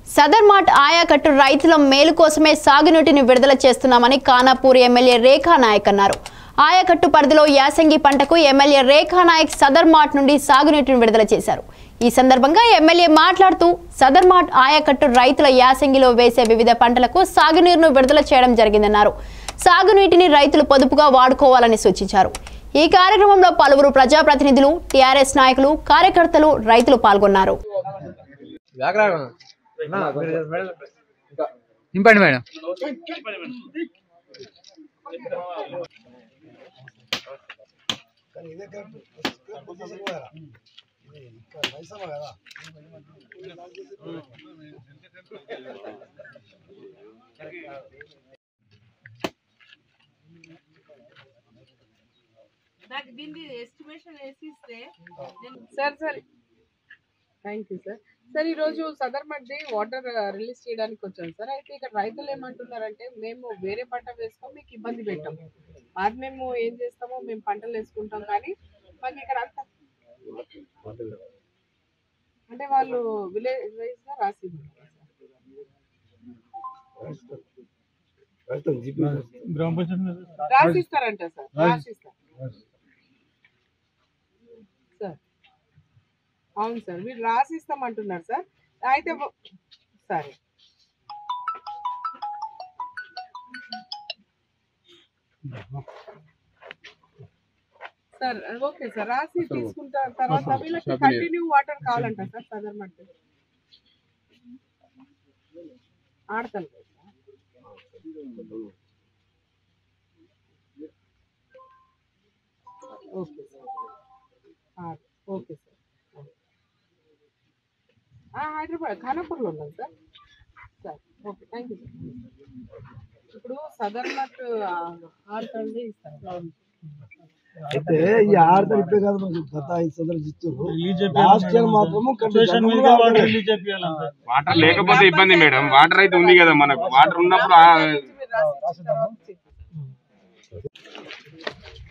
Sadar mart ఆయాకట్టు రైతుల మేలు కోసమే సాగునీటిని విడుదల చేస్తున్నామని కానాపూర్ ఎమ్మెల్యే రేఖా నాయక్ అన్నారు ఆయకట్టు పరిధిలో యాసంగి పంటకు ఎమ్మెల్యే రేఖా నాయక్ సదర్ మార్ట్ నుండి సాగునీటిని విడుదల చేశారు ఈ సందర్భంగా ఎమ్మెల్యే మాట్లాడుతూ సదర్ మార్ట్ ఆయకట్టు రైతుల యాసంగిలో వేసే వివిధ పంటలకు సాగునీరును విడుదల చేయడం జరిగిందన్నారు సాగునీటిని రైతులు పొదుపుగా వాడుకోవాలని సూచించారు ఈ కార్యక్రమంలో పలువురు ప్రజాప్రతినిధులు టీఆర్ఎస్ నాయకులు కార్యకర్తలు రైతులు పాల్గొన్నారు నింపండి మేడం నాకు దీన్ని ఎస్టిమేషన్ వేసి ఇస్తే నేను- sir sir thank you sir sir ఈరోజు సదర్ మధ్య వాటర్ రిలీజ్ చేయడానికి వచ్చాం సార్ అయితే ఇక్కడ రైతులు ఏమంటున్నారంటే మేము వేరే పంట వేసుకోం మీకు ఇబ్బంది పెట్టాం అది మేము ఏం చేస్తామో మేము పంటలు వేసుకుంటాం కానీ మాకు ఇక్కడ అంత అంటే వాళ్ళు విలేజ్ వైజ్ గా రాసి ఉన్నారు సార్. రాసిస్తారంట సార్ రాసిస్తారు సార్ అవును సార్ మీరు రాసిస్తామంటున్నారు సార్ అయితే వ- సరే సార్ ఓకే సార్ రాసి తీసుకుంటా తర్వాత వీళ్ళకి కంటిన్యూ వాటర్ కావాలంట సార్ సదర్ మట్టి ఆడతాను కదా సార్. ఓకే సార్ ఆ, ఓకే సార్ ఆ, హైదరాబాద్ ఖానాపూర్లో ఉన్నాం sir sir okay thank you sir ఇప్పుడు సదర్ నట్ ఆరు తండ్రి ఇస్తాను అయితే ఈ ఆడతారు ఇప్పే కాదు మనకి గత ఐదు సంవత్సరాలు ఇస్తారు లాస్ట్ ఇయర్ మాత్రము కంటిన్యూగా వాటర్ లేకపోతే ఇబ్బంది మేడం వాటర్ అయితే ఉంది కదా మనకు వాటర్ ఉన్నప్పుడు ఆ- మీరు రాసి ఇచ్చిన తర్వాత చెప్పండి.